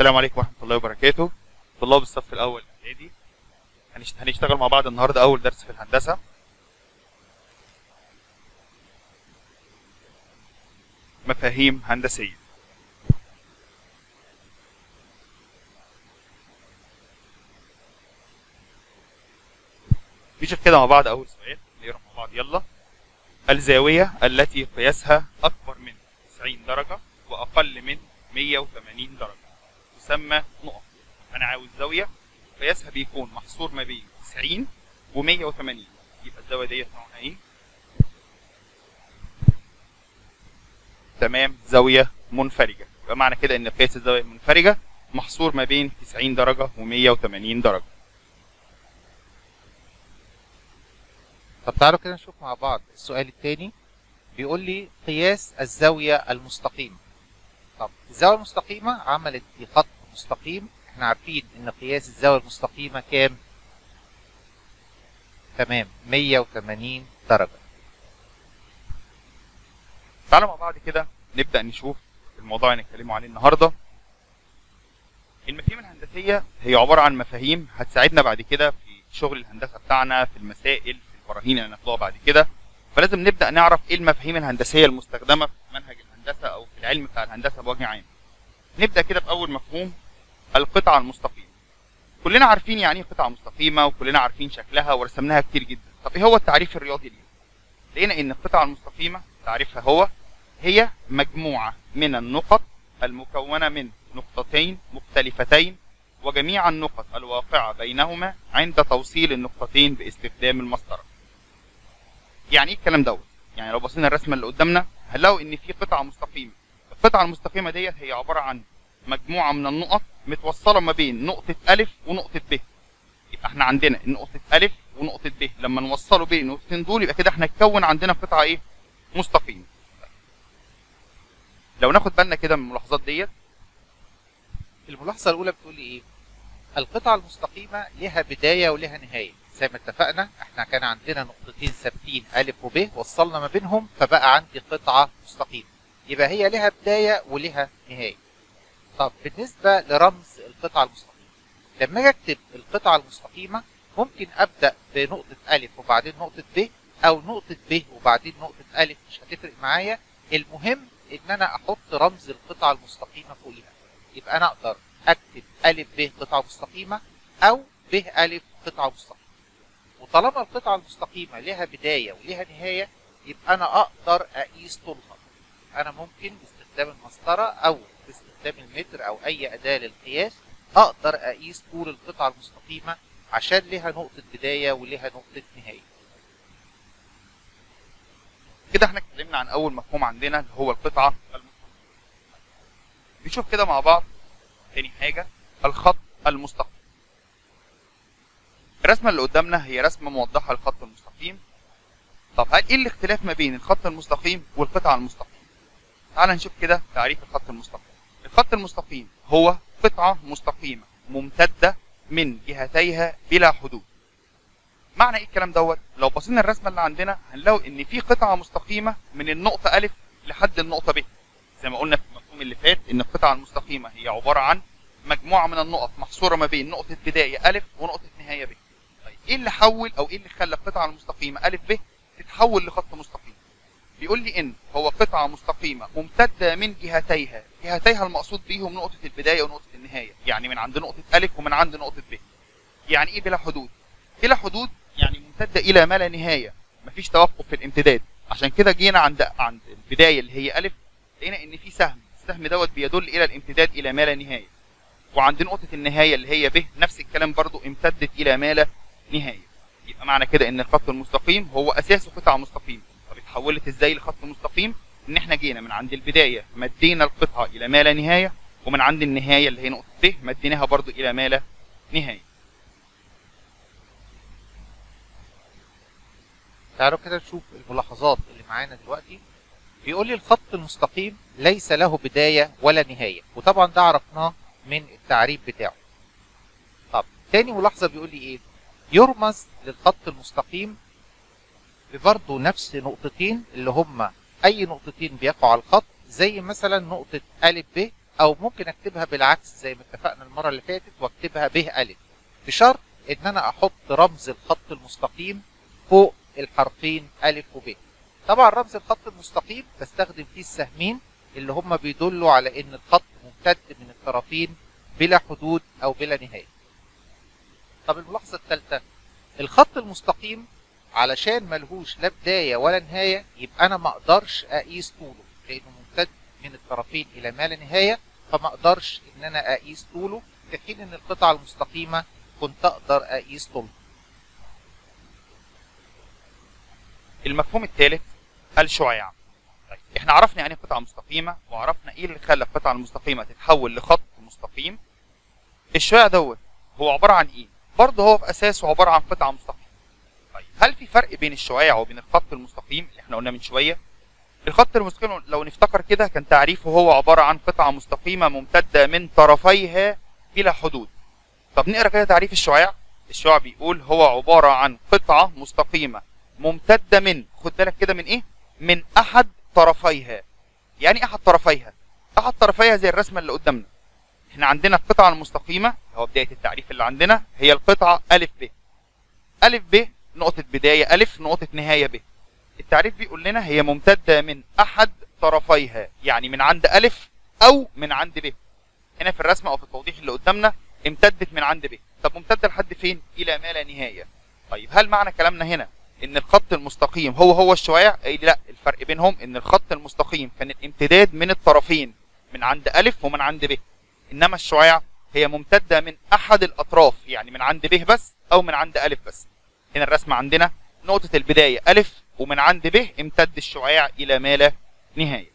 السلام عليكم ورحمة الله وبركاته طلاب الصف الأول الإعدادي هنشت- هنشتغل مع بعض النهاردة أول درس في الهندسة مفاهيم هندسية نشوف كده مع بعض أول سؤال نقرا مع بعض يلا الزاوية التي قياسها أكبر من 90 درجة وأقل من 180 درجة تسمى نقط أنا عاوز زاوية قياسها بيكون محصور ما بين 90 و 180 يبقى الزاوية ديت نوعها إيه؟ تمام زاوية منفرجة يبقى معنى كده إن قياس الزاوية المنفرجة محصور ما بين 90 درجة و 180 درجة طب تعالوا كده نشوف مع بعض السؤال الثاني بيقول لي قياس الزاوية المستقيمة طب الزاوية المستقيمة عملت لي خط مستقيم احنا عارفين ان قياس الزاوية المستقيمة كام تمام 180 درجة تعالوا مع بعض كده نبدأ نشوف الموضوع اللي هنتكلموا عليه النهارده. المفاهيم الهندسية هي عبارة عن مفاهيم هتساعدنا بعد كده في شغل الهندسة بتاعنا في المسائل في البراهين اللي هناخدوها بعد كده. فلازم نبدأ نعرف ايه المفاهيم الهندسية المستخدمة في منهج الهندسة أو في العلم بتاع الهندسة بوجه عام. نبدأ كده بأول مفهوم القطعة المستقيمة. كلنا عارفين يعني ايه قطعة مستقيمة وكلنا عارفين شكلها ورسمناها كتير جدا. طب ايه هو التعريف الرياضي ليها؟ لقينا ان القطعة المستقيمة تعريفها هو هي مجموعة من النقط المكونة من نقطتين مختلفتين وجميع النقط الواقعة بينهما عند توصيل النقطتين باستخدام المسطرة. يعني ايه الكلام دوت؟ يعني لو بصينا الرسمة اللي قدامنا هنلاقوا ان في قطعة مستقيمة. القطعة المستقيمة ديت هي عبارة عن مجموعة من النقط متوصلة ما بين نقطة ألف ونقطة ب. يبقى احنا عندنا نقطة ألف ونقطة ب لما نوصلوا بين النقطتين دول يبقى كده احنا اتكون عندنا قطعة ايه؟ مستقيمة. لو ناخد بالنا كده من الملاحظات ديت الملاحظة الأولى بتقول لي إيه؟ القطعة المستقيمة لها بداية ولها نهاية زي ما اتفقنا احنا كان عندنا نقطتين ثابتين ألف وب وصلنا ما بينهم فبقى عندي قطعة مستقيمة يبقى هي لها بداية ولها نهاية طب بالنسبة لرمز القطعة المستقيمة لما اجي اكتب القطعة المستقيمة ممكن أبدأ بنقطة ألف وبعدين نقطة ب أو نقطة ب وبعدين نقطة ألف مش هتفرق معايا المهم إن أنا أحط رمز القطعة المستقيمة فوقيها يبقى أنا أقدر أكتب ألف ب قطعة مستقيمة أو ب ألف قطعة مستقيمة وطالما القطعة المستقيمة لها بداية ولها نهاية يبقى أنا أقدر أقيس طولها أنا ممكن باستخدام المسطرة أو باستخدام المتر أو أي أداة للقياس أقدر أقيس طول القطعة المستقيمة عشان لها نقطة بداية ولها نقطة نهاية كده احنا اتكلمنا عن اول مفهوم عندنا اللي هو القطعه المستقيمه نشوف كده مع بعض تاني حاجه الخط المستقيم الرسمه اللي قدامنا هي رسمه موضحه للخط المستقيم طب هل ايه الاختلاف ما بين الخط المستقيم والقطعه المستقيم تعال نشوف كده تعريف الخط المستقيم الخط المستقيم هو قطعه مستقيمه ممتده من جهتيها بلا حدود معنى ايه الكلام دوت لو بصينا الرسمه اللي عندنا هنلاقي ان في قطعه مستقيمه من النقطه الف لحد النقطه ب زي ما قلنا في المفهوم اللي فات ان القطعه المستقيمه هي عباره عن مجموعه من النقط محصوره ما بين نقطه بدايه الف ونقطه نهايه ب طيب ايه اللي حول او ايه اللي خلى القطعه المستقيمه الف ب تتحول لخط مستقيم بيقول لي ان هو قطعه مستقيمه ممتده من جهتيها جهتيها المقصود بيهم نقطه البدايه ونقطه النهايه يعني من عند نقطه الف ومن عند نقطه ب يعني ايه بلا حدود بلا حدود يعني ممتده الى ما لا نهايه مفيش توقف في الامتداد عشان كده جينا عند عند البدايه اللي هي الف لقينا ان في سهم السهم دوت بيدل الى الامتداد الى ما لا نهايه وعند نقطه النهايه اللي هي ب نفس الكلام برضو امتدت الى ما لا نهايه يبقى معنى كده ان الخط المستقيم هو اساسه قطعه مستقيمه طب اتحولت ازاي لخط مستقيم ان احنا جينا من عند البدايه مدينا القطعه الى ما لا نهايه ومن عند النهايه اللي هي نقطه ب مديناها برضو الى ما لا نهايه تعالوا كده نشوف الملاحظات اللي معانا دلوقتي بيقول لي الخط المستقيم ليس له بداية ولا نهاية وطبعا ده عرفناه من التعريف بتاعه طب تاني ملاحظة بيقول لي ايه يرمز للخط المستقيم ببرضه نفس نقطتين اللي هما اي نقطتين بيقعوا على الخط زي مثلا نقطة أ ب او ممكن اكتبها بالعكس زي ما اتفقنا المره اللي فاتت واكتبها ب الف بشرط ان انا احط رمز الخط المستقيم فوق الحرفين الف وب طبعا رمز الخط المستقيم بستخدم فيه السهمين اللي هم بيدلوا على ان الخط ممتد من الطرفين بلا حدود او بلا نهايه طب الملاحظه الثالثه الخط المستقيم علشان ملهوش لا بدايه ولا نهايه يبقى انا ما اقدرش اقيس طوله لانه ممتد من الطرفين الى ما لا نهايه فما اقدرش ان انا اقيس طوله في حين ان القطعه المستقيمه كنت اقدر اقيس طولها المفهوم الثالث الشعاع طيب احنا عرفنا يعني ايه قطعه مستقيمه وعرفنا ايه اللي خلى القطعه المستقيمه تتحول لخط مستقيم الشعاع دوت هو عباره عن ايه برضه هو في اساسه عباره عن قطعه مستقيمه طيب هل في فرق بين الشعاع وبين الخط المستقيم اللي احنا قلنا من شويه الخط المستقيم لو نفتكر كده كان تعريفه هو عباره عن قطعه مستقيمه ممتده من طرفيها بلا حدود طب نقرا كده تعريف الشعاع الشعاع بيقول هو عباره عن قطعه مستقيمه ممتده من خد بالك كده من ايه من احد طرفيها يعني ايه احد طرفيها احد طرفيها زي الرسمه اللي قدامنا احنا عندنا القطعه المستقيمه هو بدايه التعريف اللي عندنا هي القطعه الف ب الف ب نقطه بدايه الف نقطه نهايه ب التعريف بيقول لنا هي ممتده من احد طرفيها يعني من عند الف او من عند ب هنا في الرسمه او في التوضيح اللي قدامنا امتدت من عند ب طب ممتده لحد فين الى ما لا نهايه طيب هل معنى كلامنا هنا ان الخط المستقيم هو هو الشعاع اي لا الفرق بينهم ان الخط المستقيم كان الامتداد من الطرفين من عند الف ومن عند ب انما الشعاع هي ممتده من احد الاطراف يعني من عند ب بس او من عند الف بس هنا الرسمه عندنا نقطه البدايه الف ومن عند ب امتد الشعاع الى ما لا نهايه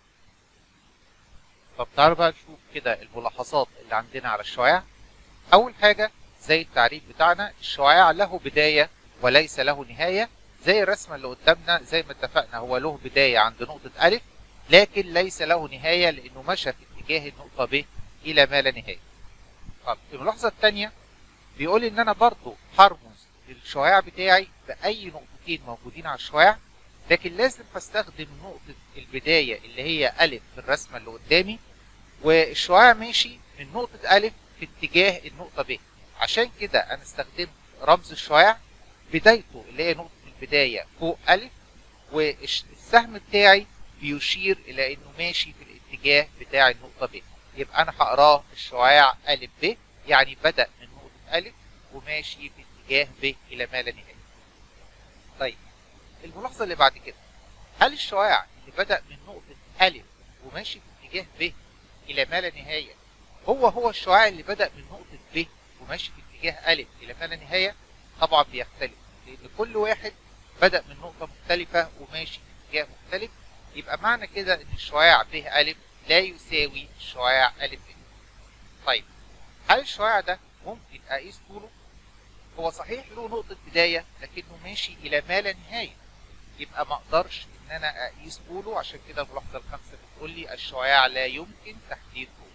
طب تعالوا بقى نشوف كده الملاحظات اللي عندنا على الشعاع اول حاجه زي التعريف بتاعنا الشعاع له بدايه وليس له نهايه زي الرسمه اللي قدامنا زي ما اتفقنا هو له بدايه عند نقطه الف لكن ليس له نهايه لانه مشى في اتجاه النقطه ب الى ما لا نهايه طب الملاحظه الثانيه بيقول ان انا برضو هرمز الشعاع بتاعي باي نقطتين موجودين على الشعاع لكن لازم هستخدم نقطة البداية اللي هي ألف في الرسمة اللي قدامي والشعاع ماشي من نقطة ألف في اتجاه النقطة ب عشان كده أنا استخدمت رمز الشعاع بدايته اللي هي نقطة البداية فوق ألف والسهم بتاعي بيشير إلى إنه ماشي في الاتجاه بتاع النقطة ب يبقى أنا هقراه الشعاع ألف ب يعني بدأ من نقطة ألف وماشي في اتجاه ب إلى ما لا نهاية. طيب الملاحظة اللي بعد كده هل الشعاع اللي بدأ من نقطة ألف وماشي في اتجاه ب إلى ما لا نهاية هو هو الشعاع اللي بدأ من نقطة ب وماشي في اتجاه ألف إلى ما لا نهاية طبعا بيختلف لأن كل واحد بدأ من نقطة مختلفة وماشي في اتجاه مختلف يبقى معنى كده إن الشعاع ب ألف لا يساوي الشعاع ألف ب طيب هل الشعاع ده ممكن أقيس طوله؟ هو صحيح له نقطة بداية لكنه ماشي إلى ما لا نهاية يبقى ما اقدرش ان انا اقيس طوله عشان كده الملاحظه الخامسه بتقول لي الشعاع لا يمكن تحديد طوله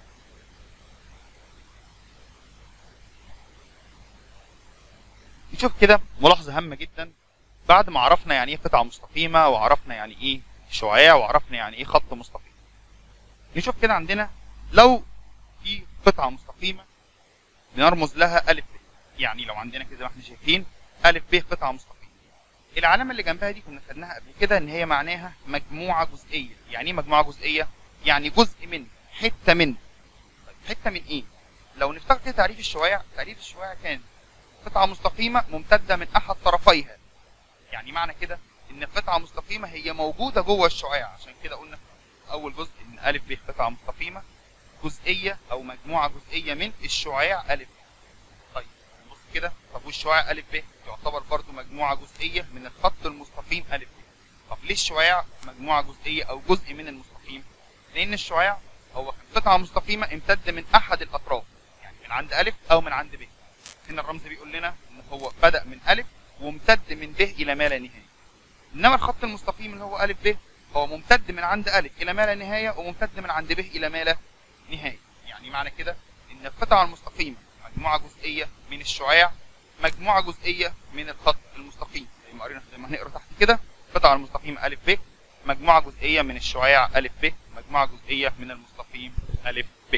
نشوف كده ملاحظه هامه جدا بعد ما عرفنا يعني ايه قطعه مستقيمه وعرفنا يعني ايه شعاع وعرفنا يعني ايه خط مستقيم نشوف كده عندنا لو في قطعه مستقيمه بنرمز لها الف ب يعني لو عندنا كده زي ما احنا شايفين الف ب قطعه مستقيمه العلامه اللي جنبها دي كنا خدناها قبل كده ان هي معناها مجموعه جزئيه يعني ايه مجموعه جزئيه يعني جزء من حته من طيب حته من ايه لو نفتكر كده تعريف الشعاع تعريف الشعاع كان قطعه مستقيمه ممتده من احد طرفيها يعني معنى كده ان قطعه مستقيمه هي موجوده جوه الشعاع عشان كده قلنا اول جزء ان الف ب قطعه مستقيمه جزئيه او مجموعه جزئيه من الشعاع الف طيب بص كده طب والشعاع الف ب يعتبر برضو مجموعه جزئيه من الخط المستقيم الف ب طب ليه الشعاع مجموعه جزئيه او جزء من المستقيم لان الشعاع هو قطعه مستقيمه امتد من احد الاطراف يعني من عند الف او من عند ب هنا الرمز بيقول لنا ان هو بدا من الف وامتد من ب الى ما لا نهايه انما الخط المستقيم اللي هو الف ب هو ممتد من عند الف الى ما لا نهايه وممتد من عند ب الى ما لا نهايه يعني معنى كده ان القطعه المستقيمه مجموعه جزئيه من الشعاع مجموعه جزئيه من الخط المستقيم زي ما قرينا زي ما هنقرا تحت كده القطعه المستقيمه الف ب مجموعة جزئية من الشعاع أ ب مجموعة جزئية من المستقيم أ ب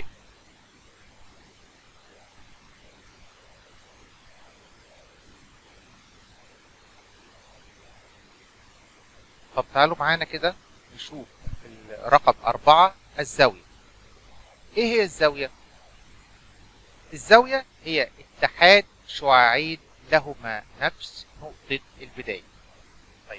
طب تعالوا معانا كده نشوف رقم أربعة الزاوية إيه هي الزاوية؟ الزاوية هي اتحاد شعاعين لهما نفس نقطة البداية طيب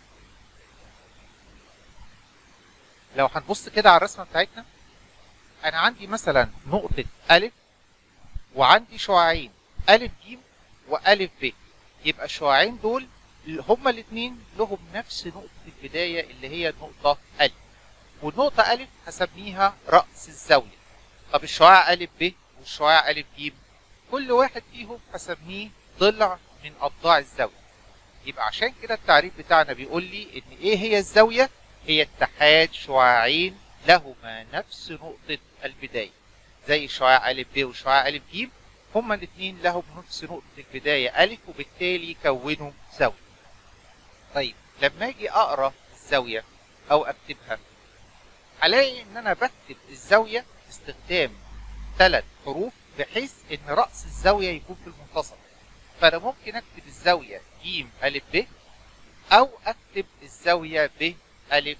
لو هنبص كده على الرسمة بتاعتنا أنا عندي مثلا نقطة ألف وعندي شعاعين ألف ج وألف ب يبقى الشعاعين دول هما الاثنين لهم نفس نقطة البداية اللي هي النقطة ألف والنقطة ألف هسميها رأس الزاوية طب الشعاع ألف ب والشعاع ألف ج كل واحد فيهم هسميه ضلع من أضلاع الزاوية يبقى عشان كده التعريف بتاعنا بيقول لي إن إيه هي الزاوية؟ هي اتحاد شعاعين لهما نفس نقطة البداية زي الشعاع ألف ب والشعاع ألف ج هما الاثنين لهم نفس نقطة البداية ألف وبالتالي يكونوا زاوية طيب لما أجي أقرأ الزاوية أو أكتبها هلاقي إن أنا بكتب الزاوية باستخدام ثلاث حروف بحيث إن رأس الزاوية يكون في المنتصف فأنا ممكن أكتب الزاوية ج أ ب أو أكتب الزاوية ب أ ج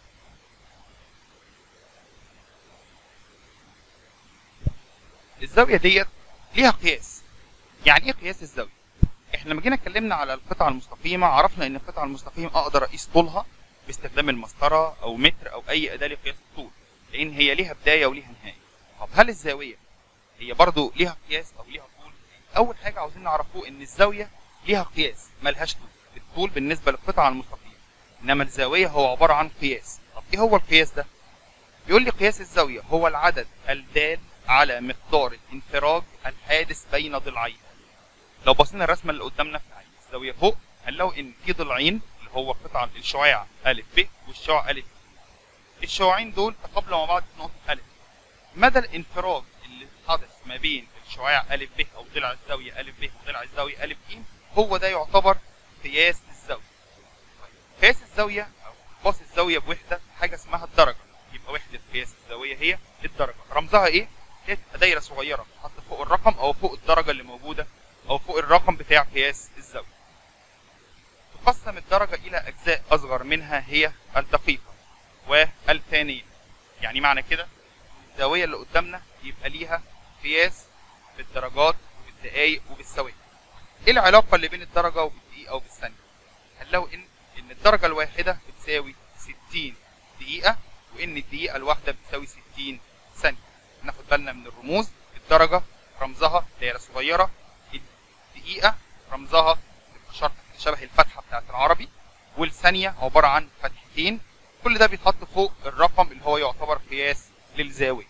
الزاوية ديت ليها قياس يعني ايه قياس الزاوية احنا لما جينا اتكلمنا على القطعة المستقيمة عرفنا ان القطعة المستقيمة اقدر اقيس طولها باستخدام المسطرة او متر او اي اداة لقياس الطول لان هي ليها بداية وليها نهاية طب هل الزاوية هي برضو ليها قياس او ليها طول اول حاجة عاوزين نعرفه ان الزاوية ليها قياس ملهاش طول الطول بالنسبة للقطعة المستقيمة انما الزاوية هو عبارة عن قياس طب ايه هو القياس ده بيقول لي قياس الزاوية هو العدد الدال على مقدار الانفراج الحادث بين ضلعين لو بصينا الرسمه اللي قدامنا في الزاويه فوق هنلاقي ان في ضلعين اللي هو قطعه الشعاع ا ب والشعاع ا الشعاعين دول تقابلوا مع بعض في نقطه ا مدى الانفراج اللي حدث ما بين الشعاع ا ب او ضلع الزاويه ا ب وضلع الزاويه ا ج هو ده يعتبر قياس الزاويه قياس الزاويه او قياس الزاويه بوحده حاجه اسمها الدرجه يبقى وحده قياس الزاويه هي الدرجه رمزها ايه هي تبقى دايره صغيره تحط فوق الرقم او فوق الدرجه اللي موجوده او فوق الرقم بتاع قياس الزاويه تقسم الدرجه الى اجزاء اصغر منها هي الدقيقه والثانيه يعني معنى كده الزاويه اللي قدامنا يبقى ليها قياس بالدرجات وبالدقائق وبالثواني ايه العلاقه اللي بين الدرجه وبالدقيقه وبالثانيه هنلاقي ان ان الدرجه الواحده بتساوي 60 دقيقه وان الدقيقه الواحده بتساوي 60 ثانيه ناخد بالنا من الرموز الدرجه رمزها دايره صغيره الدقيقه رمزها شرط شبه الفتحه بتاعت العربي والثانيه عباره عن فتحتين كل ده بيتحط فوق الرقم اللي هو يعتبر قياس للزاويه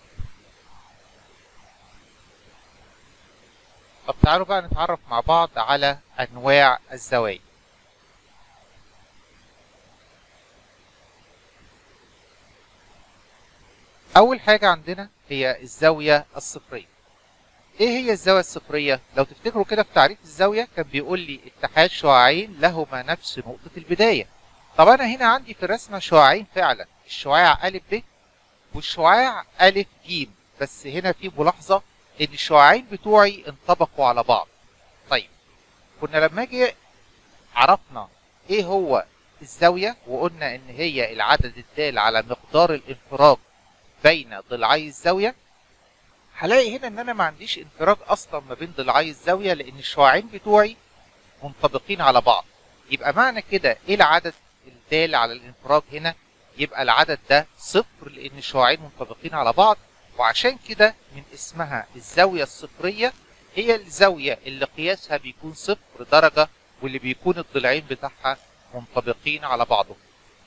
طب تعالوا بقى نتعرف مع بعض على أنواع الزوايا أول حاجة عندنا هي الزاوية الصفرية إيه هي الزاوية الصفرية؟ لو تفتكروا كده في تعريف الزاوية كان بيقول لي اتحاد شعاعين لهما نفس نقطة البداية طب أنا هنا عندي في الرسمة شعاعين فعلا الشعاع أ ب والشعاع أ ج بس هنا في ملاحظة إن الشعاعين بتوعي انطبقوا على بعض طيب كنا لما اجي عرفنا ايه هو الزاوية وقلنا ان هي العدد الدال على مقدار الانفراج بين ضلعي الزاوية هلاقي هنا ان انا ما عنديش انفراج اصلا ما بين ضلعي الزاوية لان الشعاعين بتوعي منطبقين على بعض يبقى معنى كده ايه العدد الدال على الانفراج هنا يبقى العدد ده صفر لان الشعاعين منطبقين على بعض وعشان كده من اسمها الزاوية الصفرية هي الزاوية اللي قياسها بيكون صفر درجة واللي بيكون الضلعين بتاعها منطبقين على بعضهم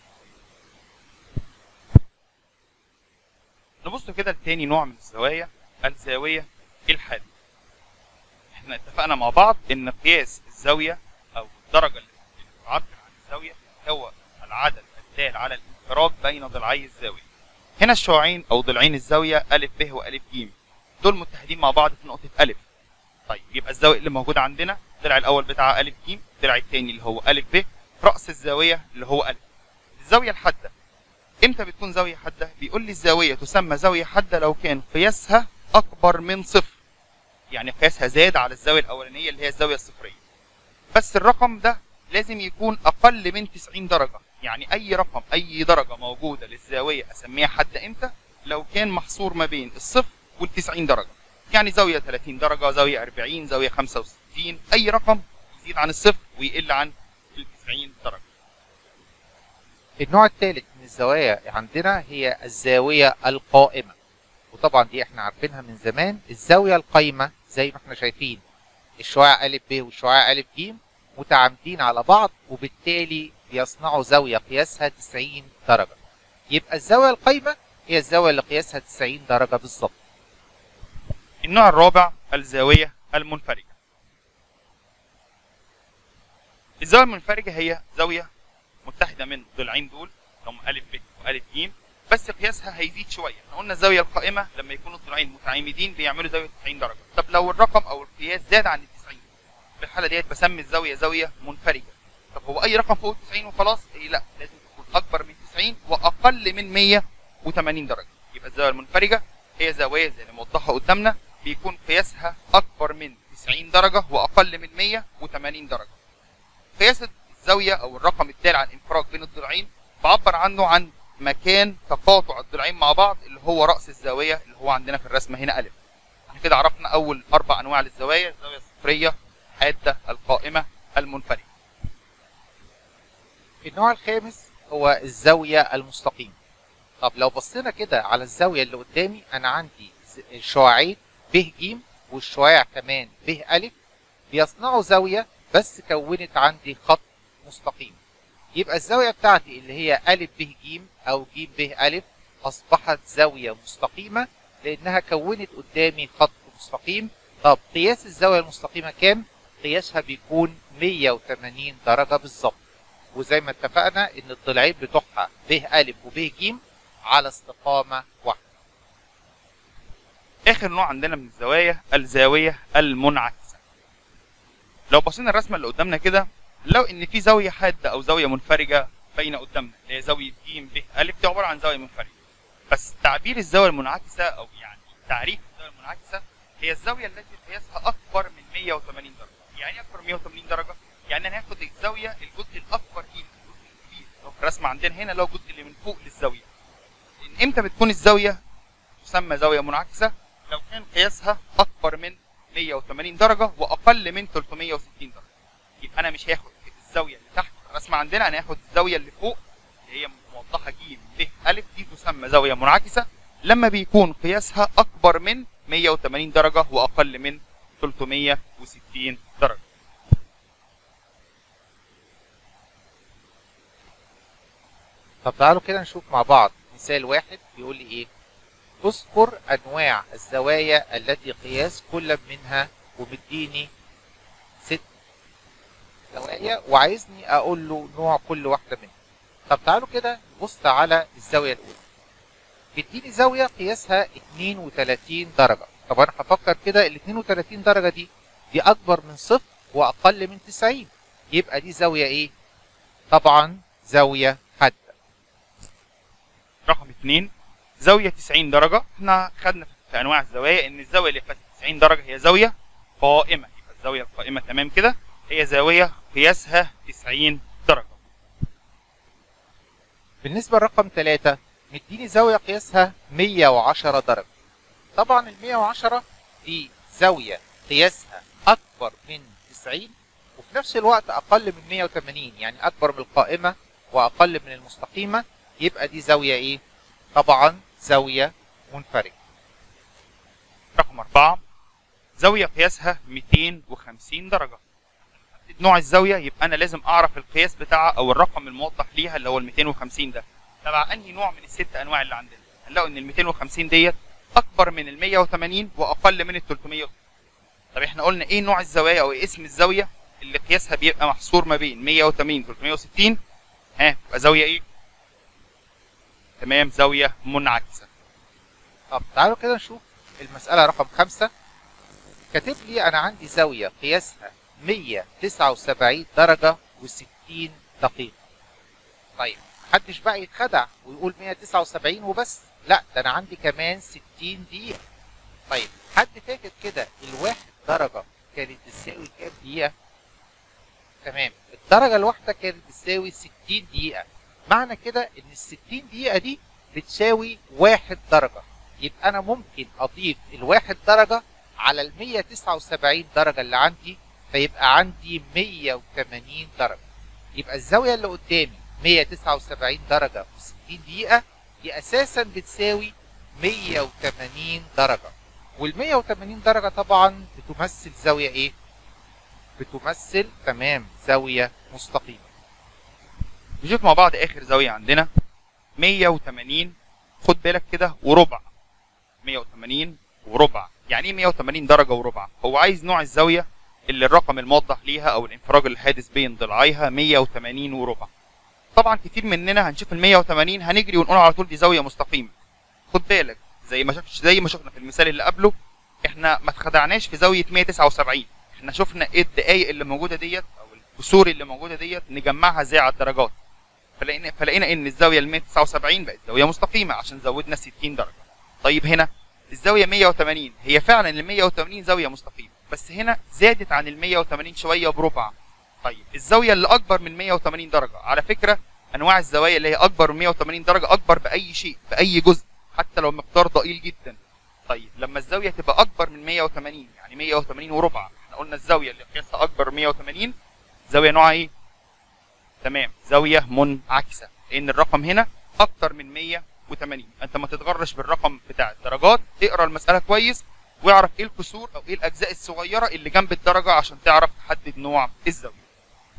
نبص كده لتاني نوع من الزوايا الزاوية الحادة احنا اتفقنا مع بعض ان قياس الزاوية او الدرجة اللي بتعبر عن الزاوية هو العدد الدال على الانفراج بين ضلعي الزاوية هنا الشعاعين او ضلعين الزاوية أ ب وأ ج دول متحدين مع بعض في نقطة أ طيب يبقى الزاوية اللي موجودة عندنا الضلع الأول بتاع أ ج الضلع الثاني اللي هو أ ب رأس الزاوية اللي هو أ الزاويه الحاده امتى بتكون زاويه حاده بيقول لي الزاويه تسمى زاويه حاده لو كان قياسها اكبر من صفر يعني قياسها زاد على الزاويه الاولانيه اللي هي الزاويه الصفريه بس الرقم ده لازم يكون اقل من 90 درجه يعني اي رقم اي درجه موجوده للزاويه اسميها حاده امتى لو كان محصور ما بين الصفر وال 90 درجه يعني زاويه 30 درجه زاويه 40 زاويه 65 اي رقم يزيد عن الصفر ويقل عن ال 90 درجه النوع الثالث من الزوايا عندنا هي الزاوية القائمة وطبعا دي احنا عارفينها من زمان الزاوية القايمة زي ما احنا شايفين الشعاع أ ب والشعاع أ ج متعامدين على بعض وبالتالي بيصنعوا زاوية قياسها 90 درجة يبقى الزاوية القايمة هي الزاوية اللي قياسها 90 درجة بالظبط النوع الرابع الزاويه المنفرجه الزاويه المنفرجه هي زاويه متحده من ضلعين دول هم ا ب والف ج بس قياسها هيزيد شويه احنا قلنا الزاويه القائمه لما يكونوا الضلعين متعامدين بيعملوا زاويه 90 درجه طب لو الرقم او القياس زاد عن ال 90 في الحاله ديت بسمي الزاويه زاويه منفرجه طب هو اي رقم فوق ال 90 وخلاص إيه لا لازم تكون اكبر من 90 واقل من 180 درجه يبقى الزاويه المنفرجه هي زاويه زي اللي موضحها قدامنا بيكون قياسها اكبر من 90 درجه واقل من 180 درجه قياس الزاويه او الرقم التالي عن انفراج بين الضلعين بعبر عنه عن مكان تقاطع الضلعين مع بعض اللي هو راس الزاويه اللي هو عندنا في الرسمه هنا الف احنا كده عرفنا اول اربع انواع للزوايا الزاويه الصفريه حاده القائمه المنفرجه النوع الخامس هو الزاوية المستقيمة طب لو بصينا كده على الزاوية اللي قدامي أنا عندي ز- الشعاعين ب ج والشعاع كمان ب أ بيصنعوا زاوية بس كونت عندي خط مستقيم يبقى الزاوية بتاعتي اللي هي أ ب ج أو ج ب أ أصبحت زاوية مستقيمة لأنها كونت قدامي خط مستقيم طب قياس الزاوية المستقيمة كام؟ قياسها بيكون 180 درجة بالظبط وزي ما اتفقنا ان الضلعين بتوعها ب أ وب ج على استقامة واحدة اخر نوع عندنا من الزوايا الزاويه المنعكسه لو بصينا الرسمه اللي قدامنا كده لو ان في زاويه حاده او زاويه منفرجه باينه قدامنا اللي هي زاويه ج ب ا دي عباره عن زاويه منفرجه بس تعبير الزاويه المنعكسه او يعني تعريف الزاويه المنعكسه هي الزاويه التي قياسها اكبر من 180 درجه يعني ايه اكبر من 180 درجه يعني انا هاخد الزاويه الجزء الاكبر فيها الجزء الكبير لو في الرسمه عندنا هنا لو الجزء اللي من فوق للزاويه إن امتى بتكون الزاويه تسمى زاويه منعكسه لو كان قياسها اكبر من 180 درجه واقل من 360 درجه يبقى انا مش هاخد الزاويه اللي تحت الرسمه عندنا انا هاخد الزاويه اللي فوق اللي هي موضحه ج ب ا دي تسمى زاويه منعكسه لما بيكون قياسها اكبر من 180 درجه واقل من 360 درجه طب تعالوا كده نشوف مع بعض مثال واحد بيقول لي ايه اذكر انواع الزوايا التي قياس كل منها ومديني ست زوايا وعايزني اقول له نوع كل واحده منهم طب تعالوا كده نبص على الزاويه الاولى بيديني زاويه قياسها 32 درجه طب انا هفكر كده ال 32 درجه دي دي اكبر من صفر واقل من 90 يبقى دي زاويه ايه طبعا زاويه حاده رقم اثنين زاويه 90 درجه احنا خدنا في انواع الزوايا ان الزاويه اللي قياسها 90 درجه هي زاويه قائمه يبقى الزاويه القائمه تمام كده هي زاويه قياسها 90 درجه بالنسبة لرقم ثلاثة مديني زاوية قياسها 110 درجة طبعا ال 110 دي زاوية قياسها أكبر من 90 وفي نفس الوقت أقل من 180 يعني أكبر من القائمة وأقل من المستقيمة يبقى دي زاوية إيه؟ طبعا زاوية منفرجة رقم أربعة زاوية قياسها 250 درجة حدد نوع الزاوية يبقى أنا لازم أعرف القياس بتاعها أو الرقم الموضح ليها اللي هو ال 250 ده تبع أنهي نوع من الست أنواع اللي عندنا هنلاقوا إن ال 250 ديت أكبر من ال 180 وأقل من ال 300 طب إحنا قلنا إيه نوع الزوايا أو إيه اسم الزاوية اللي قياسها بيبقى محصور ما بين 180 360 ها يبقى زاوية إيه؟ تمام زاوية منعكسة طب تعالوا كده نشوف المسألة رقم خمسة كاتب لي أنا عندي زاوية قياسها 179 درجة و60 دقيقة طيب محدش بقى يتخدع ويقول 179 وبس لا ده انا عندي كمان 60 دقيقة طيب حد فاكر كده الواحد درجة كانت تساوي كام دقيقة؟ تمام الدرجة الواحدة كانت تساوي 60 دقيقة معنى كده ان ال 60 دقيقة دي بتساوي واحد درجة يبقى انا ممكن اضيف الواحد درجة على ال 179 درجة اللي عندي فيبقى عندي 180 درجة يبقى الزاوية اللي قدامي 179 درجة و60 دقيقة دي أساسا بتساوي 180 درجة وال 180 درجة طبعا بتمثل زاوية إيه؟ بتمثل تمام زاوية مستقيمة نشوف مع بعض اخر زاويه عندنا 180 خد بالك كده وربع 180 وربع يعني ايه 180 درجه وربع هو عايز نوع الزاويه اللي الرقم الموضح ليها او الانفراج الحادث بين ضلعيها 180 وربع طبعا كتير مننا هنشوف ال 180 هنجري ونقول على طول دي زاويه مستقيمه خد بالك زي ما شف... زي ما شفنا في المثال اللي قبله احنا ما اتخدعناش في زاويه 179 احنا شفنا ايه الدقايق اللي موجوده ديت او الكسور اللي موجوده ديت نجمعها زي على الدرجات فلقينا فلقينا ان الزاويه ال 179 بقت زاويه مستقيمه عشان زودنا 60 درجه طيب هنا الزاويه 180 هي فعلا ال 180 زاويه مستقيمه بس هنا زادت عن ال 180 شويه بربع طيب الزاويه اللي اكبر من 180 درجه على فكره انواع الزوايا اللي هي اكبر من 180 درجه اكبر باي شيء باي جزء حتى لو مقدار ضئيل جدا طيب لما الزاويه تبقى اكبر من 180 يعني 180 وربع احنا قلنا الزاويه اللي قياسها اكبر من 180 زاويه نوعها ايه تمام زاويه منعكسه لان الرقم هنا اكتر من 180 انت ما تتغرش بالرقم بتاع الدرجات اقرا المساله كويس واعرف ايه الكسور او ايه الاجزاء الصغيره اللي جنب الدرجه عشان تعرف تحدد نوع الزاويه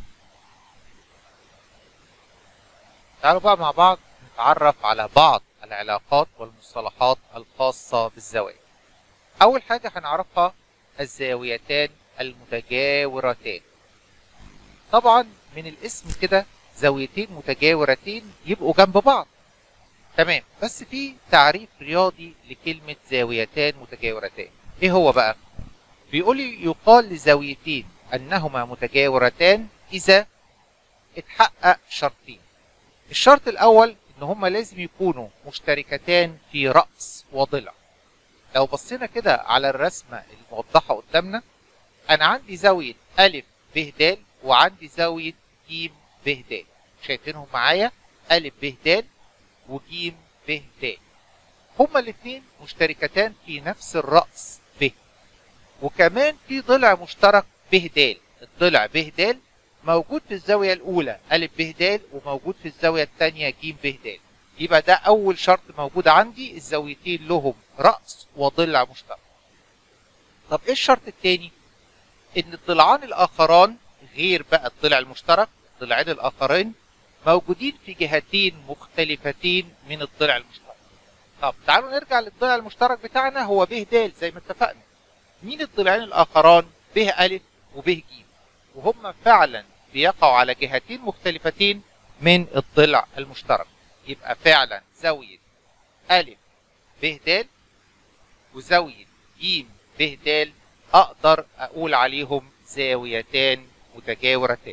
تعالوا بقى مع بعض نتعرف على بعض العلاقات والمصطلحات الخاصة بالزوايا أول حاجة هنعرفها الزاويتان المتجاورتان طبعا من الاسم كده زاويتين متجاورتين يبقوا جنب بعض تمام بس في تعريف رياضي لكلمة زاويتان متجاورتان ايه هو بقى بيقول لي يقال لزاويتين انهما متجاورتان اذا اتحقق شرطين الشرط الاول ان هما لازم يكونوا مشتركتان في رأس وضلع لو بصينا كده على الرسمة الموضحة قدامنا انا عندي زاوية الف ب د وعندي زاوية ج ب د شايفينهم معايا الف ب د وج ب د هما الاثنين مشتركتان في نفس الرأس ب وكمان في ضلع مشترك ب د الضلع ب د موجود في الزاوية الأولى أ ب د وموجود في الزاوية الثانية ج ب د يبقى ده أول شرط موجود عندي الزاويتين لهم رأس وضلع مشترك طب إيه الشرط الثاني؟ إن الضلعان الآخران غير بقى الضلع المشترك الضلعين الآخرين موجودين في جهتين مختلفتين من الضلع المشترك طب تعالوا نرجع للضلع المشترك بتاعنا هو ب د زي ما اتفقنا مين الضلعين الآخران ب أ وب ج وهم فعلا بيقعوا على جهتين مختلفتين من الضلع المشترك يبقى فعلا زاوية أ ب د وزاوية ج ب د أقدر أقول عليهم زاويتان متجاورتان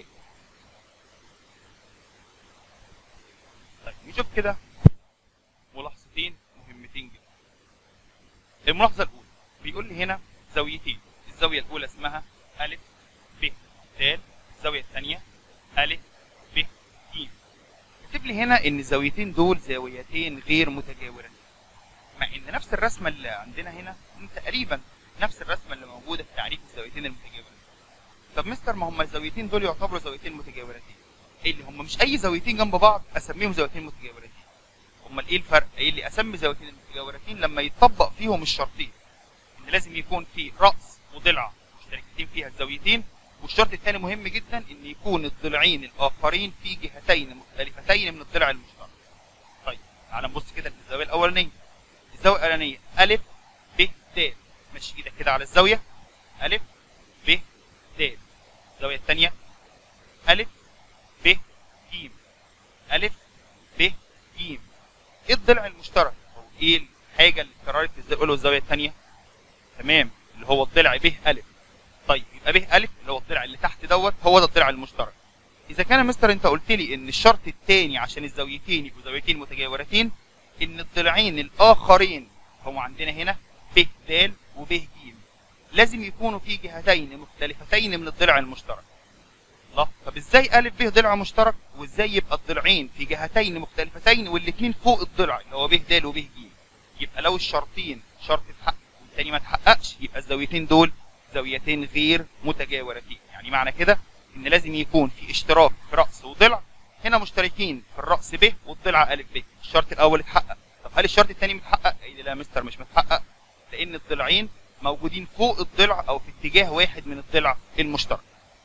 طيب نشوف كده ملاحظتين مهمتين جدا الملاحظه الاولى بيقول لي هنا زاويتين الزاويه الاولى اسمها ا ب د الزاويه الثانيه ا ب ج كتب لي هنا ان الزاويتين دول زاويتين غير متجاورتين مع ان نفس الرسمه اللي عندنا هنا تقريبا نفس الرسمه اللي موجوده في تعريف الزاويتين المتجاورتين طب مستر ما هم الزاويتين دول يعتبروا زاويتين متجاورتين ايه اللي هم مش اي زاويتين جنب بعض اسميهم زاويتين متجاورتين امال ايه الفرق ايه اللي اسمي زاويتين المتجاورتين لما يتطبق فيهم الشرطين ان لازم يكون في راس وضلع مشتركتين فيها الزاويتين والشرط الثاني مهم جدا ان يكون الضلعين الاخرين في جهتين مختلفتين من الضلع المشترك طيب تعال نبص كده في الزاويه الاولانيه الزاويه الاولانيه ا ب د ماشي ايدك كده على الزاويه ا ب د الزاويه الثانيه ا ب ج ا ب ج ايه الضلع المشترك او ايه الحاجه اللي اتكررت في الزاويه والزاويه الثانيه تمام اللي هو الضلع ب ا طيب يبقى ب ا اللي هو الضلع اللي تحت دوت هو ده الضلع المشترك اذا كان يا مستر انت قلت لي ان الشرط الثاني عشان الزاويتين يبقوا زاويتين متجاورتين ان الضلعين الاخرين هم عندنا هنا ب د وب ج لازم يكونوا في جهتين مختلفتين من الضلع المشترك الله طب ازاي الف ب ضلع مشترك وازاي يبقى الضلعين في جهتين مختلفتين والاثنين فوق الضلع اللي هو ب د وب ج يبقى لو الشرطين شرط اتحقق والتاني ما اتحققش يبقى الزاويتين دول زاويتين غير متجاورتين يعني معنى كده ان لازم يكون في اشتراك في راس وضلع هنا مشتركين في الراس ب والضلع ا ب الشرط الاول اتحقق طب هل الشرط الثاني متحقق اي لا يا مستر مش متحقق لان الضلعين موجودين فوق الضلع او في اتجاه واحد من الضلع المشترك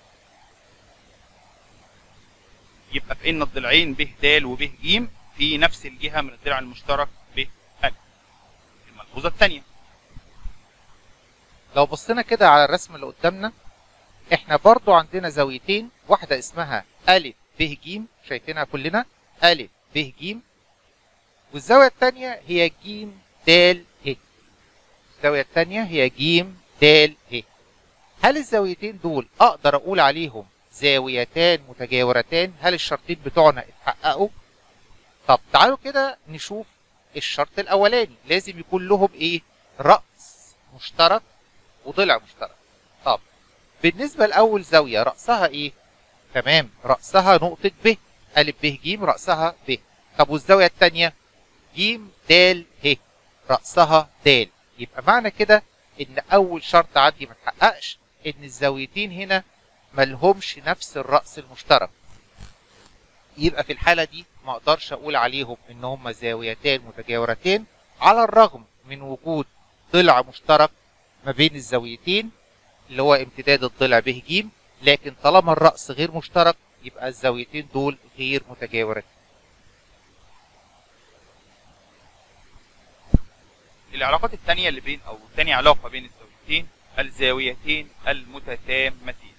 يبقى في ان الضلعين ب د وب ج في نفس الجهه من الضلع المشترك ب ا الملحوظه الثانيه لو بصينا كده على الرسم اللي قدامنا احنا برضو عندنا زاويتين واحدة اسمها أ ب ج شايفينها كلنا أ ب ج والزاوية التانية هي ج د ه الزاوية التانية هي ج د ه هل الزاويتين دول أقدر أقول عليهم زاويتان متجاورتان هل الشرطين بتوعنا اتحققوا طب تعالوا كده نشوف الشرط الأولاني لازم يكون لهم إيه رأس مشترك وضلع مشترك طب بالنسبة لأول زاوية رأسها إيه؟ تمام رأسها نقطة ب أ ب ج رأسها ب طب والزاوية التانية ج د ه رأسها د يبقى معنى كده إن أول شرط عندي ما اتحققش إن الزاويتين هنا ملهمش نفس الرأس المشترك يبقى في الحالة دي ما أقدرش أقول عليهم إن هما زاويتان متجاورتين على الرغم من وجود ضلع مشترك ما بين الزاويتين اللي هو امتداد الضلع ب ج لكن طالما الرأس غير مشترك يبقى الزاويتين دول غير متجاورتين العلاقات الثانية اللي بين أو ثاني علاقة بين الزاويتين الزاويتين المتتامتين.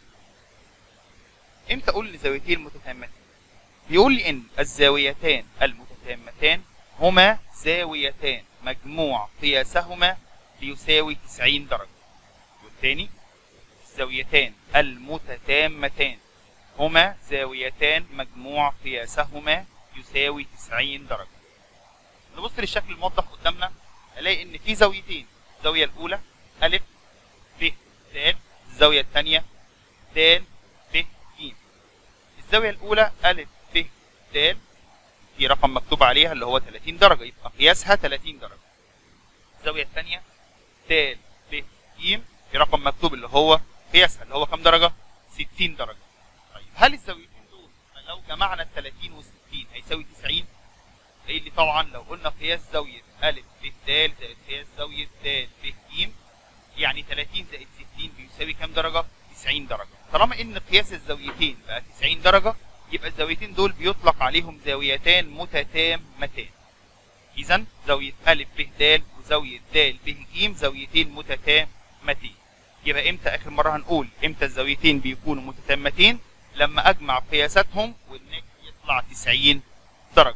إمتى أقول الزاويتين المتتامتين؟ بيقول لي إن الزاويتان المتتامتان هما زاويتان مجموع قياسهما بيساوي 90 درجة. والثاني الزاويتان المتتامتان هما زاويتان مجموع قياسهما يساوي 90 درجة. نبص للشكل الموضح قدامنا الاقي ان في زاويتين الزاويه الاولى ا ب د الزاويه الثانيه د ب ج الزاويه الاولى ا ب د في رقم مكتوب عليها اللي هو 30 درجه يبقى قياسها 30 درجه الزاويه الثانيه د ب ج في رقم مكتوب اللي هو قياسها اللي هو كام درجه 60 درجه طيب هل الزاويتين دول لو جمعنا ال 30 و 60 هيساوي 90 قايل لي طبعا لو قلنا قياس زاويه ا ب د زائد قياس زاويه د ب ج يعني 30 زائد 60 بيساوي كام درجه؟ 90 درجه. طالما ان قياس الزاويتين بقى 90 درجه يبقى الزاويتين دول بيطلق عليهم زاويتان متتامتان. اذا زاويه ا ب د وزاويه د ب ج زاويتين متتامتين. يبقى امتى اخر مره هنقول امتى الزاويتين بيكونوا متتامتين؟ لما اجمع قياساتهم والناتج يطلع 90 درجه.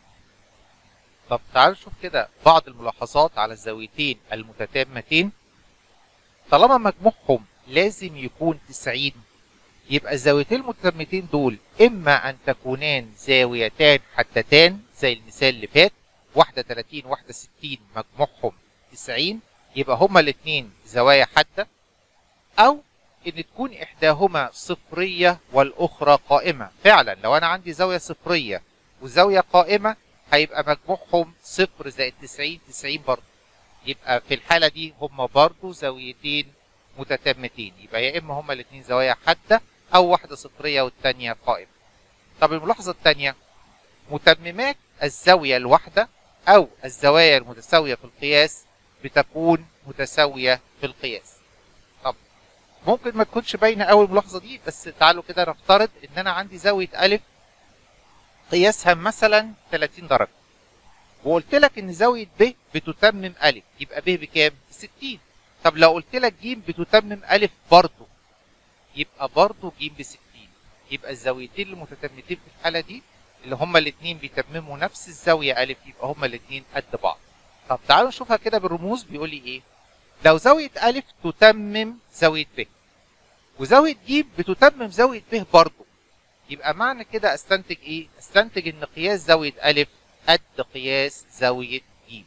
طب تعالوا نشوف كده بعض الملاحظات على الزاويتين المتتامتين طالما مجموعهم لازم يكون 90 يبقى الزاويتين المتتامتين دول اما ان تكونان زاويتان حدتان زي المثال اللي فات واحده 30 واحده 60 مجموعهم 90 يبقى هما الاثنين زوايا حاده او ان تكون احداهما صفريه والاخرى قائمه فعلا لو انا عندي زاويه صفريه وزاويه قائمه هيبقى مجموعهم صفر زائد 90 90 برضه يبقى في الحالة دي هما برضه زاويتين متتامتين يبقى يا إما هما الاتنين زوايا حادة أو واحدة صفرية والتانية قائمة طب الملاحظة التانية متممات الزاوية الواحدة أو الزوايا المتساوية في القياس بتكون متساوية في القياس طب ممكن ما تكونش باينة أوي الملاحظة دي بس تعالوا كده نفترض إن أنا عندي زاوية ألف قياسها مثلا 30 درجة وقلت لك ان زاوية ب بتتمم أ يبقى ب بكام؟ 60 طب لو قلت لك ج بتتمم أ برضه يبقى برضه ج ب 60 يبقى الزاويتين المتتمتين في الحالة دي اللي هما الاثنين بيتمموا نفس الزاوية أ يبقى هما الاثنين قد بعض طب تعالوا نشوفها كده بالرموز بيقول لي ايه؟ لو زاوية أ تتمم زاوية ب وزاوية ج بتتمم زاوية ب برضه يبقى معنى كده استنتج ايه استنتج ان قياس زاويه الف قد قياس زاويه ج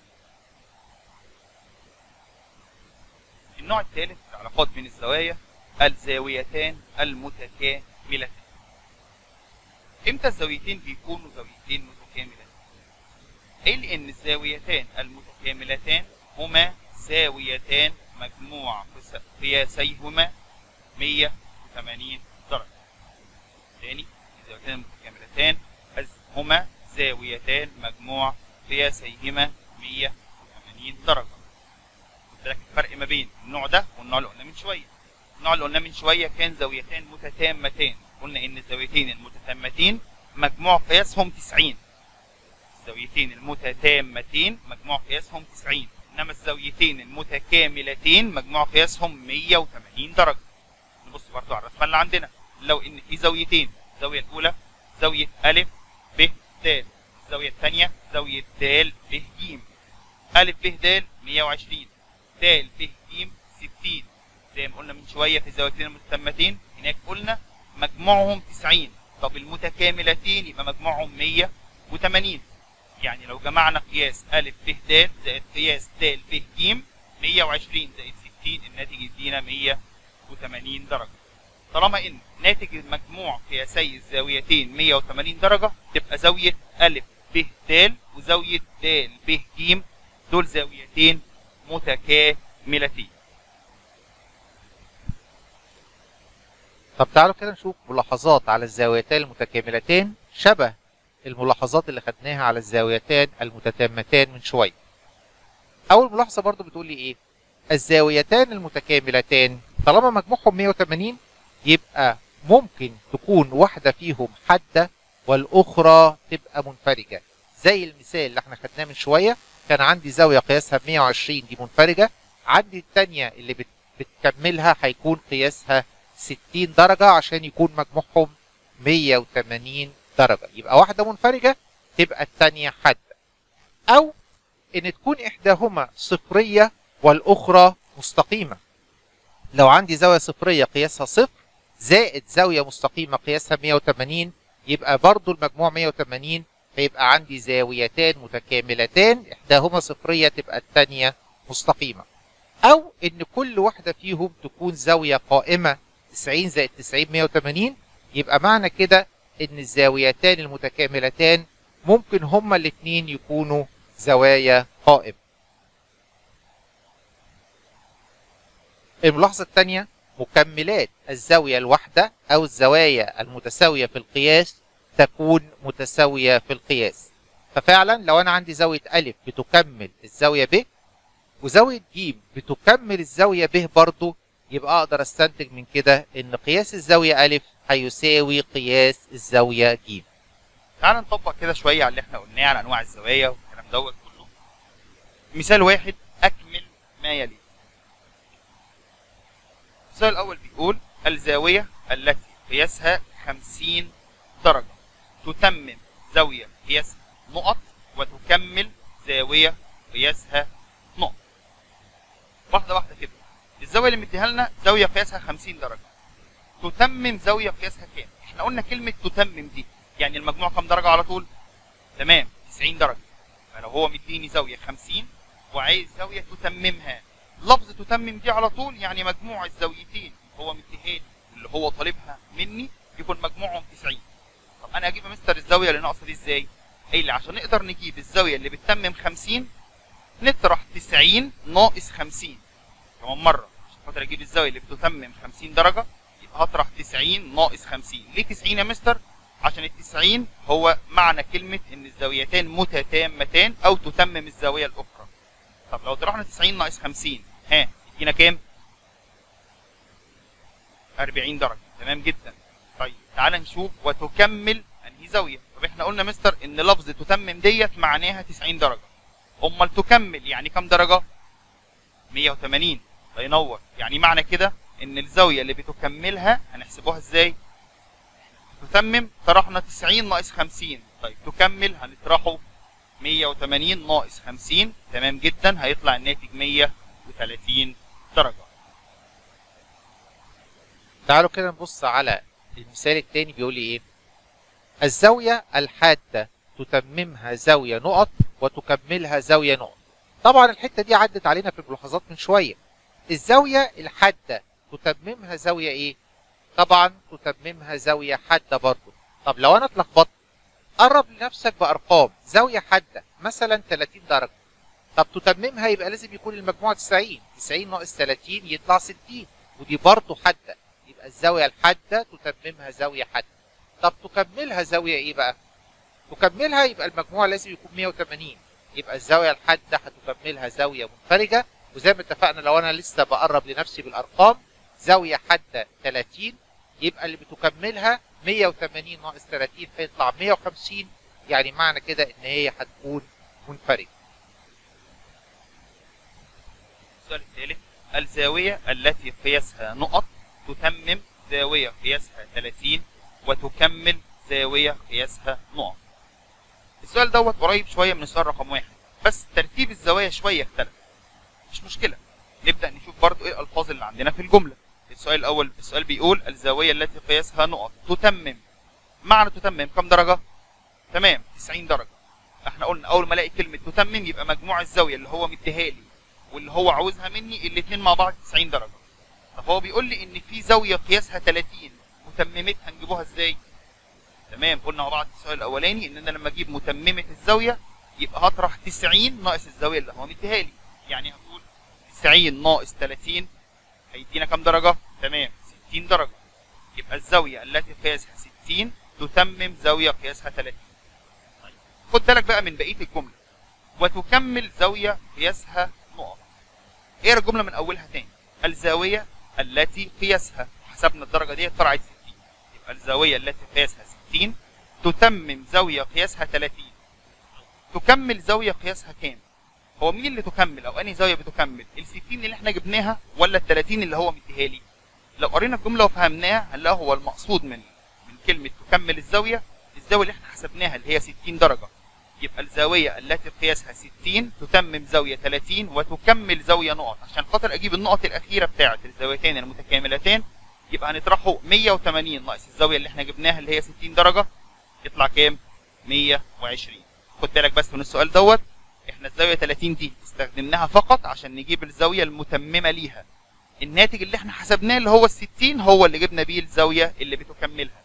النوع الثالث في العلاقات بين الزوايا الزاويتان المتكاملتان امتى الزاويتين بيكونوا زاويتين متكاملتان ايه لان الزاويتان المتكاملتان هما زاويتان مجموع قس- قياسيهما 180 درجة تاني الزاويتان المتكاملتان أز- هما زاويتان مجموع قياسيهما 180 درجة قلت لك الفرق ما بين النوع ده والنوع اللي قلنا من شويه النوع اللي قلنا من شويه كان زاويتان متتامتان قلنا ان الزاويتين المتتامتين مجموع قياسهم 90 الزاويتين المتتامتين مجموع قياسهم 90 انما الزاويتين المتكاملتين مجموع قياسهم 180 درجه نبص برضو على الرسمه اللي عندنا لو ان في زاويتين الزاويه الاولى زاويه ا ب د الزاويه الثانيه زاويه د ب ج ا ب د 120 د ب ج 60 زي ما قلنا من شويه في الزاويتين المتتمتين هناك قلنا مجموعهم 90 طب المتكاملتين يبقى مجموعهم 180 يعني لو جمعنا قياس ا ب د زائد قياس د ب ج 120 زائد 60 الناتج يدينا 180 درجه طالما ان ناتج المجموع قياسي الزاويتين 180 درجه تبقى زاويه ا ب د وزاويه د ب ج دول زاويتين متكاملتين طب تعالوا كده نشوف ملاحظات على الزاويتان المتكاملتان شبه الملاحظات اللي خدناها على الزاويتان المتتامتان من شويه اول ملاحظه برضو بتقول لي ايه الزاويتان المتكاملتان طالما مجموعهم 180 يبقى ممكن تكون واحده فيهم حاده والاخرى تبقى منفرجه زي المثال اللي احنا خدناه من شويه كان عندي زاويه قياسها 120 دي منفرجه عندي الثانيه اللي بت بتكملها هيكون قياسها 60 درجه عشان يكون مجموعهم 180 درجه يبقى واحده منفرجه تبقى الثانيه حاده او ان تكون احداهما صفريه والاخرى مستقيمه لو عندي زاويه صفريه قياسها صفر زائد زاويه مستقيمه قياسها 180 يبقى برضو المجموع 180 فيبقى عندي زاويتان متكاملتان احداهما صفريه تبقى الثانيه مستقيمه او ان كل واحده فيهم تكون زاويه قائمه 90 زائد 90 180 يبقى معنى كده ان الزاويتان المتكاملتان ممكن هما الاثنين يكونوا زوايا قائمه الملاحظه الثانيه مكملات الزاويه الواحده او الزوايا المتساويه في القياس تكون متساويه في القياس ففعلا لو انا عندي زاويه ا بتكمل الزاويه ب وزاويه ج بتكمل الزاويه ب برضه يبقى اقدر استنتج من كده ان قياس الزاويه ا هيساوي قياس الزاويه ج تعال نطبق كده شويه على اللي احنا قلناه على انواع الزوايا والكلام دوت كله مثال واحد اكمل ما يلي السؤال الاول بيقول الزاويه التي قياسها 50 درجه تتمم زاويه قياسها نقط وتكمل زاويه قياسها نقط واحده واحده كده الزاويه اللي مديها لنا زاويه قياسها 50 درجه تتمم زاويه قياسها كام احنا قلنا كلمه تتمم دي يعني المجموع كام درجه على طول تمام 90 درجه فلو هو مديني زاويه 50 وعايز زاويه تتممها لفظ تتمم دي على طول يعني مجموع الزاويتين هو مديها لي اللي هو طالبها مني يكون مجموعهم 90 طب انا اجيب يا مستر الزاويه اللي ناقصه دي ازاي قايل لي عشان نقدر نجيب الزاويه اللي بتتمم 50 نطرح 90 ناقص 50 كمان مره عشان خاطر اجيب الزاويه اللي بتتمم 50 درجه يبقى هطرح 90 ناقص 50 ليه 90 يا مستر عشان ال 90 هو معنى كلمه ان الزاويتان متتامتان او تتمم الزاويه الاخرى طب لو طرحنا 90 ناقص 50 ها يدينا كام 40 درجه تمام جدا طيب تعال نشوف وتكمل انهي زاويه طب احنا قلنا مستر ان لفظ تتمم ديت معناها 90 درجه امال تكمل يعني كام درجه 180 الله ينور يعني معنى كده ان الزاويه اللي بتكملها هنحسبوها ازاي تتمم طرحنا 90 ناقص 50 طيب تكمل هنطرحه 180 ناقص 50 تمام جدا هيطلع الناتج 130 درجه تعالوا كده نبص على المثال التاني بيقول لي ايه الزاوية الحادة تتممها زاوية نقط وتكملها زاوية نقط طبعا الحتة دي عدت علينا في الملاحظات من شوية الزاوية الحادة تتممها زاوية ايه طبعا تتممها زاوية حادة برضو طب لو انا اتلخبطت قرب لنفسك بارقام زاوية حادة مثلا 30 درجة طب تتممها يبقى لازم يكون المجموع 90 90 ناقص 30 يطلع 60 ودي برضو حادة يبقى الزاوية الحادة تتممها زاوية حادة طب تكملها زاوية ايه بقى تكملها يبقى المجموع لازم يكون 180 يبقى الزاوية الحادة هتكملها زاوية منفرجة وزي ما اتفقنا لو انا لسه بقرب لنفسي بالارقام زاوية حادة 30 يبقى اللي بتكملها 180 ناقص 30 هيطلع 150 يعني معنى كده ان هي هتكون منفرجة السؤال الثالث الزاوية التي قياسها نقط تتمم زاوية قياسها 30 وتكمل زاوية قياسها نقط السؤال دوت قريب شوية من السؤال رقم واحد بس ترتيب الزوايا شوية اختلف مش مشكلة نبدأ نشوف برضو ايه الألفاظ اللي عندنا في الجملة السؤال الأول السؤال بيقول الزاوية التي قياسها نقط تتمم معنى تتمم كم درجة؟ تمام 90 درجة احنا قلنا أول ما الاقي كلمة تتمم يبقى مجموع الزاوية اللي هو مديها لي واللي هو عاوزها مني الاثنين مع بعض 90 درجة طب هو بيقول لي ان في زاوية قياسها 30 متممتها نجيبوها ازاي؟ تمام قلنا مع بعض السؤال الاولاني ان انا لما اجيب متممة الزاوية يبقى هطرح 90 ناقص الزاوية اللي هو مديها لي يعني هقول 90 ناقص 30 هيدينا كام درجة؟ تمام 60 درجة يبقى الزاوية التي قياسها 60 تتمم زاوية قياسها 30 طيب خد بالك بقى من بقية الجملة وتكمل زاوية قياسها نقط اقرا الجملة من أولها تاني الزاوية التي قياسها حسبنا الدرجة دي طلعت 60 يبقى الزاوية التي قياسها 60 تتمم زاوية قياسها 30 تكمل زاوية قياسها كام؟ هو مين اللي تكمل او انهي زاويه بتكمل ال 60 اللي احنا جبناها ولا ال 30 اللي هو مديها لي لو قرينا الجمله وفهمناها هنلاقي هو المقصود من من كلمه تكمل الزاويه الزاويه اللي احنا حسبناها اللي هي 60 درجه يبقى الزاويه التي قياسها 60 تتمم زاويه 30 وتكمل زاويه نقط عشان خاطر اجيب النقط الاخيره بتاعه الزاويتين المتكاملتين يبقى هنطرحه 180 ناقص الزاويه اللي احنا جبناها اللي هي 60 درجه يطلع كام 120 خد بالك بس من السؤال دوت احنا الزاويه 30 دي استخدمناها فقط عشان نجيب الزاويه المتممه ليها الناتج اللي احنا حسبناه اللي هو ال 60 هو اللي جبنا بيه الزاويه اللي بتكملها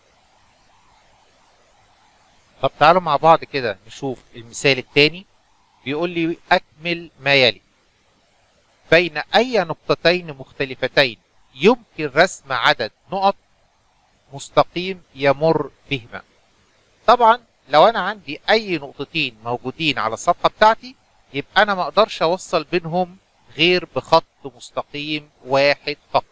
طب تعالوا مع بعض كده نشوف المثال الثاني بيقول لي أكمل ما يلي بين أي نقطتين مختلفتين يمكن رسم عدد نقط مستقيم يمر بهما طبعا لو أنا عندي أي نقطتين موجودين على الصفحة بتاعتي يبقى أنا ما أقدرش أوصل بينهم غير بخط مستقيم واحد فقط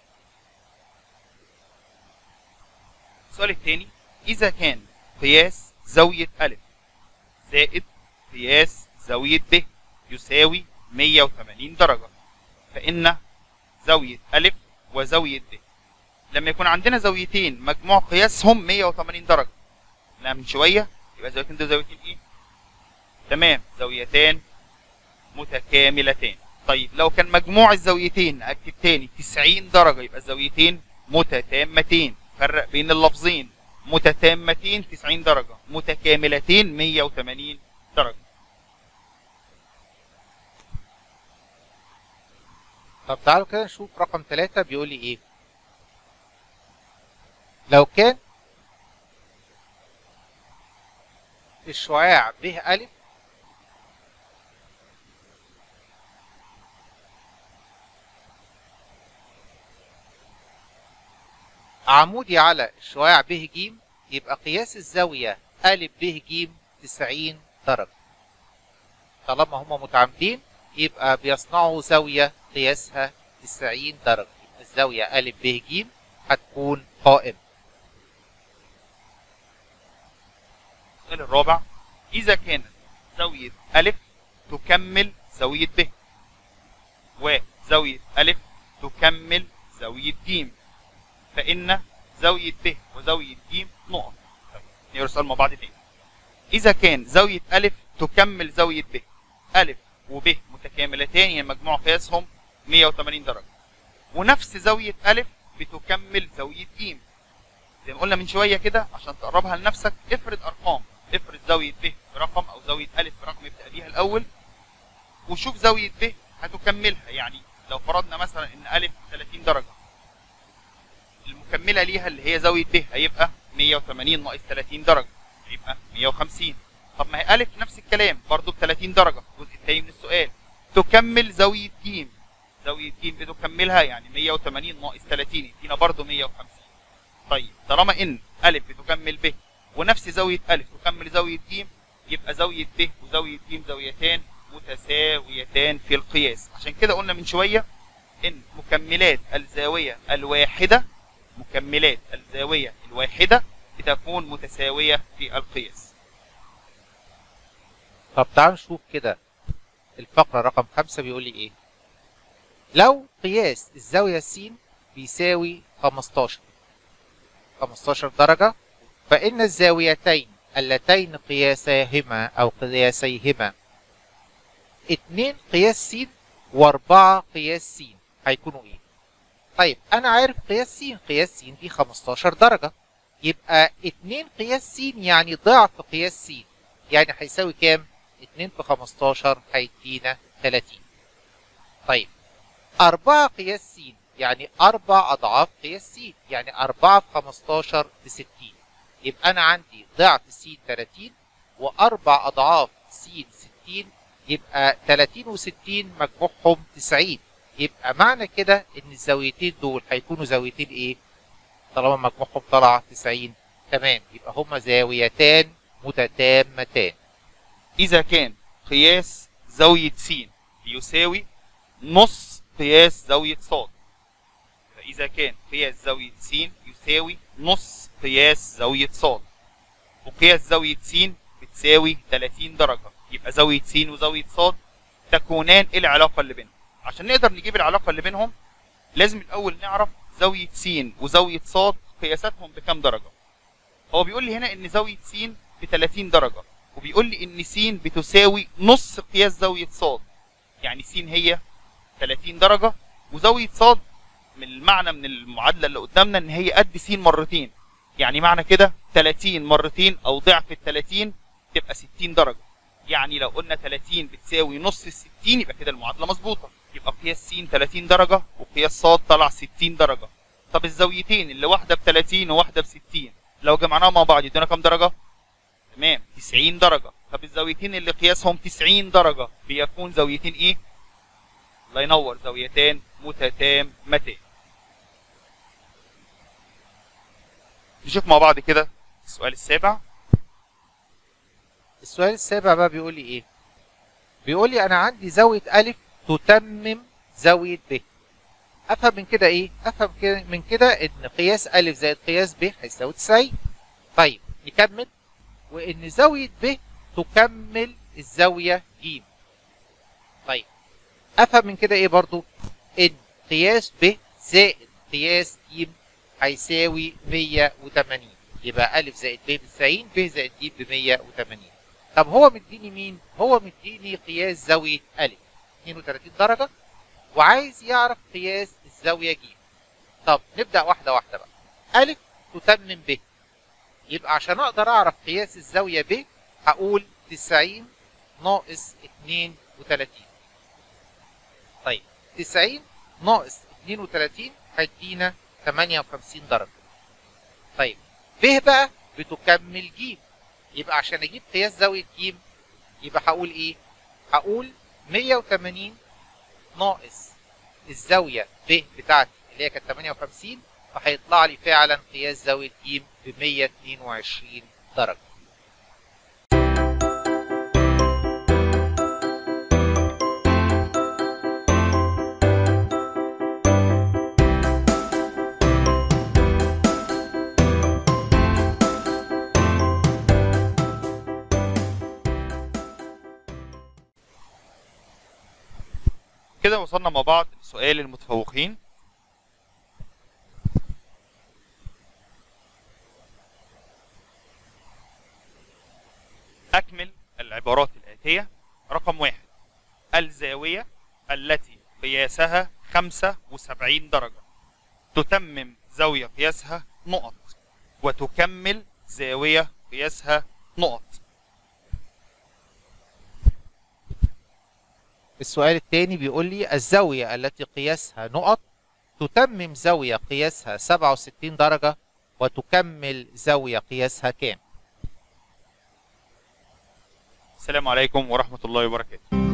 السؤال الثاني اذا كان قياس زاويه ا زائد قياس زاويه ب يساوي 180 درجه فان زاويه ا وزاويه ب لما يكون عندنا زاويتين مجموع قياسهم 180 درجه لا من شويه يبقى زاويتين دول زاويتين ايه تمام زاويتان متكاملتان طيب لو كان مجموع الزاويتين اكد تاني 90 درجه يبقى الزاويتين متتامتين فرق بين اللفظين متتامتين 90 درجه متكاملتين 180 درجه طب تعالوا كده نشوف رقم ثلاثة بيقول لي ايه لو كان الشعاع ب ألف عمودي على الشعاع ب ج يبقى قياس الزاوية أ ب ج 90 درجة طالما هما متعامدين يبقى بيصنعوا زاوية قياسها 90 درجة يبقى الزاوية أ ب ج هتكون قائمة السؤال الرابع إذا كانت زاوية أ تكمل زاوية ب وزاوية أ تكمل زاوية ج فإن زاوية ب وزاوية ج نقط نقرا السؤال مع بعض تاني إذا كان زاوية أ تكمل زاوية ب أ وب متكاملتان يعني مجموع قياسهم 180 درجة ونفس زاوية أ بتكمل زاوية ج زي ما قلنا من شويه كده عشان تقربها لنفسك افرض ارقام افرض زاويه ب برقم او زاويه ا برقم ابدا بيها الاول وشوف زاويه ب هتكملها يعني لو فرضنا مثلا ان ا 30 درجه المكمله ليها اللي هي زاويه ب هيبقى 180 ناقص 30 درجه هيبقى 150 طب ما هي ا نفس الكلام برضه ب 30 درجه الجزء الثاني من السؤال تكمل زاويه ج زاويه ج بتكملها يعني 180 ناقص 30 يدينا برضه 150 طيب طالما ان ا بتكمل ب ونفس زاويه ا تكمل زاويه ج يبقى زاويه ب وزاويه ج زاويتان متساويتان في القياس عشان كده قلنا من شويه ان مكملات الزاويه الواحده مكملات الزاويه الواحده بتكون متساويه في القياس طب تعال نشوف كده الفقرة رقم خمسة بيقول لي ايه لو قياس الزاوية س بيساوي 15 15 درجة فإن الزاويتين اللتين قياساهما أو قياسيهما اتنين قياس س واربعة قياس س هيكونوا ايه طيب انا عارف قياس س قياس س دي 15 درجة يبقى اتنين قياس س يعني ضعف قياس س يعني هيساوي كام 2 في 15 هيدينا 30 طيب 4 قياس س يعني 4 اضعاف قياس س يعني 4 في 15 ب 60 يبقى انا عندي ضعف س 30 واربع اضعاف س 60 يبقى 30 و60 مجموعهم 90 يبقى معنى كده ان الزاويتين دول هيكونوا زاويتين ايه طالما مجموعهم طلع 90 تمام يبقى هما زاويتان متتامتان اذا كان قياس زاويه س يساوي نص قياس زاويه ص فاذا كان قياس زاويه س يساوي نص قياس زاويه ص وقياس زاويه س بتساوي 30 درجه يبقى زاويه س وزاويه ص تكونان ايه العلاقه اللي بينهم عشان نقدر نجيب العلاقه اللي بينهم لازم الاول نعرف زاويه س وزاويه ص قياساتهم بكام درجه هو بيقول لي هنا ان زاويه س ب 30 درجه وبيقول لي ان س بتساوي نص قياس زاويه ص يعني س هي 30 درجه وزاويه ص من المعنى من المعادله اللي قدامنا ان هي قد س مرتين يعني معنى كده 30 مرتين او ضعف ال 30 تبقى 60 درجه يعني لو قلنا 30 بتساوي نص ال 60 يبقى كده المعادله مظبوطه يبقى قياس س 30 درجه وقياس ص طلع 60 درجه طب الزاويتين اللي واحده ب 30 وواحده ب 60 لو جمعناهم مع بعض يدونا كام درجه تمام 90 درجه طب الزاويتين اللي قياسهم 90 درجه بيكون زاويتين ايه الله ينور زاويتان متتامتان نشوف مع بعض كده السؤال السابع السؤال السابع بقى بيقول لي ايه بيقول لي انا عندي زاويه الف تتمم زاويه ب افهم من كده ايه افهم كده من كده ان قياس الف زائد قياس ب هيساوي 90 طيب نكمل وان زاويه ب تكمل الزاويه ج طيب افهم من كده ايه برضو ان قياس ب زائد قياس ج هيساوي 180 يبقى الف زائد ب ب 90 ب زائد ج ب 180 طب هو مديني مين هو مديني قياس زاويه الف 32 درجه وعايز يعرف قياس الزاويه ج طب نبدا واحده واحده بقى الف تتمم ب يبقى عشان اقدر اعرف قياس الزاويه ب هقول 90 ناقص 32 طيب 90 ناقص 32 هيدينا 58 درجه طيب ب بقى بتكمل ج يبقى عشان اجيب قياس زاويه ج يبقى هقول ايه هقول 180 ناقص الزاويه ب بتاعتي اللي هي كانت 58 فهيطلع لي فعلا قياس زاويه ج ب 122 درجه كده وصلنا مع بعض لسؤال المتفوقين أكمل العبارات الآتية رقم واحد الزاوية التي قياسها 75 درجة تتمم زاوية قياسها نقط وتكمل زاوية قياسها نقط السؤال الثاني بيقول لي الزاوية التي قياسها نقط تتمم زاوية قياسها 67 درجة وتكمل زاوية قياسها كام؟ السلام عليكم ورحمة الله وبركاته